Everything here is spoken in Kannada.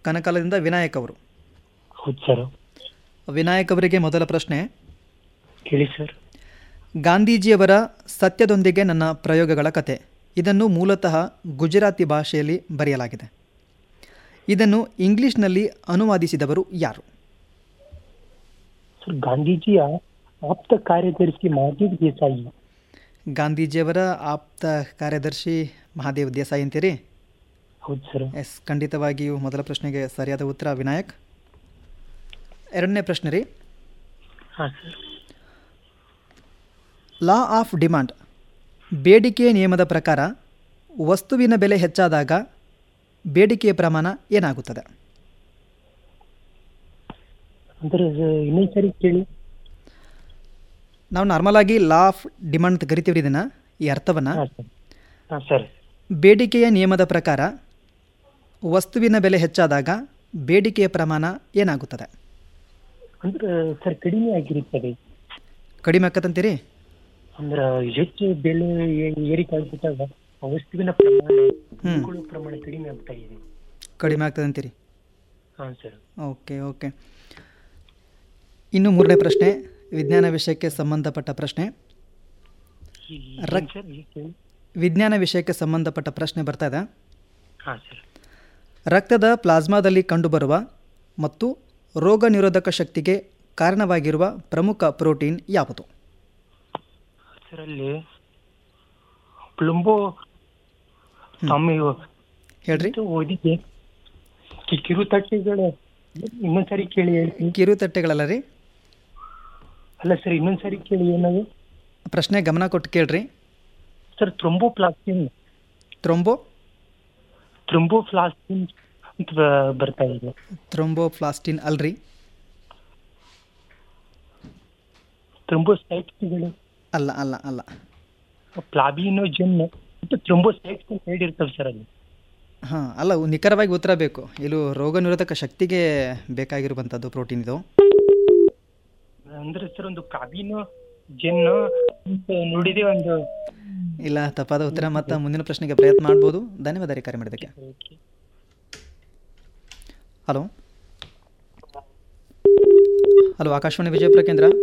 ಕನಕಾಲದಿಂದ ವಿನಾಯಕ್ ಅವರು ಹೌದು ಸರ್ ವಿನಾಯಕ್ ಅವರಿಗೆ ಮೊದಲ ಪ್ರಶ್ನೆ ಹೇಳಿ ಸರ್ ಗಾಂಧೀಜಿಯವರ ಸತ್ಯದೊಂದಿಗೆ ನನ್ನ ಪ್ರಯೋಗಗಳ ಕತೆ ಇದನ್ನು ಮೂಲತಃ ಗುಜರಾತಿ ಭಾಷೆಯಲ್ಲಿ ಬರೆಯಲಾಗಿದೆ ಇದನ್ನು ಇಂಗ್ಲಿಷ್ನಲ್ಲಿ ಅನುವಾದಿಸಿದವರು ಯಾರು ಸರ್ ಗಾಂಧೀಜಿಯ ಆಪ್ತ ಕಾರ್ಯದರ್ಶಿ ಮಹಾದೇವ್ ದೇಸಾಯಿ ಗಾಂಧೀಜಿಯವರ ಆಪ್ತ ಕಾರ್ಯದರ್ಶಿ ಮಹಾದೇವ್ ದೇಸಾಯಿ ಅಂತೀರಿ ಹೌದು ಸರ್ ಎಸ್ ಖಂಡಿತವಾಗಿಯೂ ಮೊದಲ ಪ್ರಶ್ನೆಗೆ ಸರಿಯಾದ ಉತ್ತರ ವಿನಾಯಕ್ ಎರಡನೇ ಪ್ರಶ್ನೆ ರೀ ಹಾಂ ಸರ್ ಲಾ ಆಫ್ ಡಿಮಾಂಡ್ ಬೇಡಿಕೆಯ ನಿಯಮದ ಪ್ರಕಾರ ವಸ್ತುವಿನ ಬೆಲೆ ಹೆಚ್ಚಾದಾಗ ಬೇಡಿಕೆಯ ಪ್ರಮಾಣ ಏನಾಗುತ್ತದೆ ಅಂದ್ರೆ ಇನ್ನೊಂದು ಸರಿ ಕೇಳಿ ನಾವು ನಾರ್ಮಲ್ ಆಗಿ ಲಾ ಆಫ್ ಡಿಮಾಂಡ್ ಅಂತ ಕರಿತೀವಿ ಇದನ್ನು ಈ ಅರ್ಥವನ್ನು ಹಾಂ ಸರ್ ಹಾಂ ಸರ್ ಬೇಡಿಕೆಯ ನಿಯಮದ ಪ್ರಕಾರ ವಸ್ತುವಿನ ಬೆಲೆ ಹೆಚ್ಚಾದಾಗ ಬೇಡಿಕೆಯ ಪ್ರಮಾಣ ಏನಾಗುತ್ತದೆ ಅಂದ್ರೆ ಸರ್ ಕಡಿಮೆ ಆಗಿರುತ್ತದೆ ಕಡಿಮೆ ಆಕತ್ತಂತೀರಿ ಅಂದ್ರೆ ಹೆಚ್ಚು ಬೆಲೆ ಏ- ಏರಿಕೆ ಆಗ್ಬಿಟ್ಟಾಗ ಆ ವಸ್ತುವಿನ ಪ್ರಮಾಣ ಹ್ಮ್. ಇವುಗಳ ಪ್ರಮಾಣ ಕಡಿಮೆ ಆಗ್ತಾ ಇದೆ ಕಡಿಮೆ ಆಗ್ತದೆ ಅಂತೀರಿ ಹಾಂ ಸರ್ ಓಕೆ ಓಕೆ ಇನ್ನು ಮೂರನೇ ಪ್ರಶ್ನೆ ವಿಜ್ಞಾನ ವಿಷಯಕ್ಕೆ ಸಂಬಂಧಪಟ್ಟ ಪ್ರಶ್ನೆ ರಕ್- ಸರ್ ಈಗ ಕೇಳಿ ವಿಜ್ಞಾನ ವಿಷಯಕ್ಕೆ ಸಂಬಂಧಪಟ್ಟ ಪ್ರಶ್ನೆ ಬರ್ತಾ ಇದೆ ಹಾಂ ಸರ್ ರಕ್ತದ ಪ್ಲಾಸ್ಮಾದಲ್ಲಿ ಕಂಡುಬರುವ ಮತ್ತು ರೋಗ ನಿರೋಧಕ ಶಕ್ತಿಗೆ ಕಾರಣವಾಗಿರುವ ಪ್ರಮುಖ ಪ್ರೋಟೀನ್ ಯಾವುದು ಸರ್ ಅಲ್ಲಿ ಪ್ಲಂಬೋ ಸ್ವಾಮಿ ಹೇಳ್ರಿ ಇದು ಓದಿದ್ದೆ ಕಿ- ಕಿರುತಟ್ಟೆಗಳು ಇನ್ನೊಂದ್ಸರಿ ಕೇಳಿ ಹೇಳ್ತೀನಿ ಕಿರುತಟ್ಟೆಗಳಲ್ಲ ರೀ ಅಲ್ಲ ಸರ್ ಇನ್ನೊಂದ್ಸರಿ ಕೇಳಿ ಏನದು ಪ್ರಶ್ನೆ ಗಮನ ಕೊಟ್ಟು ಕೇಳ್ರಿ ಸರ್ ಥ್ರೊಂಬೋಪ್ಲಾಸ್ಟಿನ್ ಥ್ರೊಂಬೋ ಥ್ರೊಂಬೋಪ್ಲಾಸ್ಟಿನ್ ಅಂತ ಬ- ಬರ್ತಾ ಇದೆ ಥ್ರೊಂಬೋಫ್ಲಾಸ್ಟಿನ್ ಅಲ್ರಿ ಥ್ರೊಂಬೋಸೈಟ್ಸ್ಗಳು ಅಲ್ಲ ಅಲ್ಲ ಅಲ್ಲ ಪ್ಲಾಬಿನೋಜನ್ ಮತ್ತು ಥ್ರೊಂಬೋಸೈಟ್ಸ್ ಅಂತ ಹೇಳಿರ್ತವೆ ಸರ್ ಅಲ್ಲಿ ಹಾಂ ಅಲ್ಲ ಉ- ನಿಖರವಾಗಿ ಉತ್ತರ ಬೇಕು ಇದು ರೋಗ ನಿರೋಧಕ ಶಕ್ತಿಗೆ ಬೇಕಾಗಿರುವಂಥದ್ದು ಪ್ರೋಟೀನ್ ಇದು ಅಂದ್ರೆ ಸರ್ ಒಂದು ಕಾಬಿನೋ ಜೆನ್ ಅಂತ ನೋಡಿದೆ ಒಂದು ಇಲ್ಲ ತಪ್ಪಾದ ಉತ್ತರ ಮತ್ತು ಮುಂದಿನ ಪ್ರಶ್ನೆಗೆ ಪ್ರಯತ್ನ ಮಾಡ್ಬೋದು ಧನ್ಯವಾದ ರೀ ಕರೆ ಮಾಡಿದ್ದಕ್ಕೆ ಹಲೋ ಹಲೋ ಆಕಾಶವಾಣಿ ವಿಜಯಪುರ ಕೇಂದ್ರ